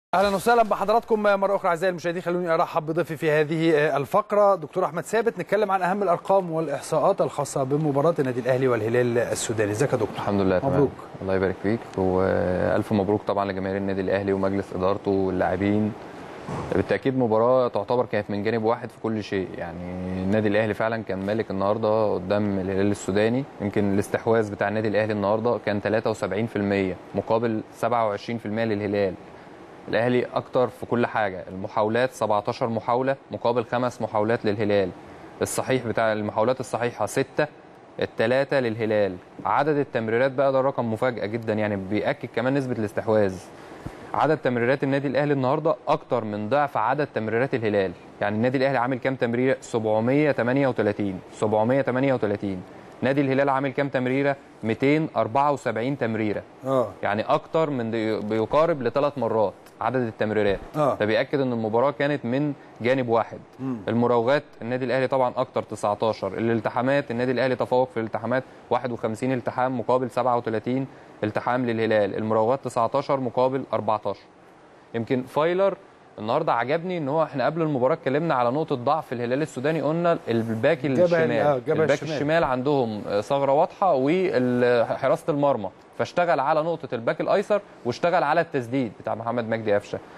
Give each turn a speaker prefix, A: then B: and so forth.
A: اهلا وسهلا بحضراتكم مره اخرى اعزائي المشاهدين خلوني ارحب بضيفي في هذه الفقره دكتور احمد ثابت نتكلم عن اهم الارقام والاحصاءات الخاصه بمباراه النادي الاهلي والهلال السوداني ازيك يا دكتور
B: الحمد لله تمام
A: مبروك.
B: الله يبارك فيك والف مبروك طبعا لجماهير النادي الاهلي ومجلس ادارته واللاعبين بالتاكيد مباراه تعتبر كانت من جانب واحد في كل شيء يعني النادي الاهلي فعلا كان مالك النهارده قدام الهلال السوداني يمكن الاستحواذ بتاع النادي الاهلي النهارده كان 73% مقابل 27% للهلال الاهلي اكتر في كل حاجه المحاولات 17 محاوله مقابل خمس محاولات للهلال الصحيح بتاع المحاولات الصحيحه 6 الثلاثه للهلال عدد التمريرات بقى ده رقم مفاجاه جدا يعني بياكد كمان نسبه الاستحواذ عدد تمريرات النادي الاهلي النهارده اكتر من ضعف عدد تمريرات الهلال يعني النادي الاهلي عامل كام تمريره 738 738 نادي الهلال عامل كام تمريره 274 تمريره
A: اه
B: يعني اكتر من دي- بيقارب لثلاث مرات عدد التمريرات
A: آه.
B: ده بياكد ان المباراه كانت من جانب واحد المراوغات النادي الاهلي طبعا اكتر 19 الالتحامات النادي الاهلي تفوق في الالتحامات 51 التحام مقابل 37 التحام للهلال المراوغات 19 مقابل 14 يمكن فايلر النهارده عجبني ان هو احنا قبل المباراه اتكلمنا على نقطه ضعف الهلال السوداني قلنا الباك
A: جبهة-
B: الشمال
A: آه، جبهة
B: الباك
A: الشمال.
B: الشمال عندهم ثغره واضحه وحراسه المرمى فاشتغل على نقطه الباك الايسر واشتغل على التسديد بتاع محمد مجدي قفشه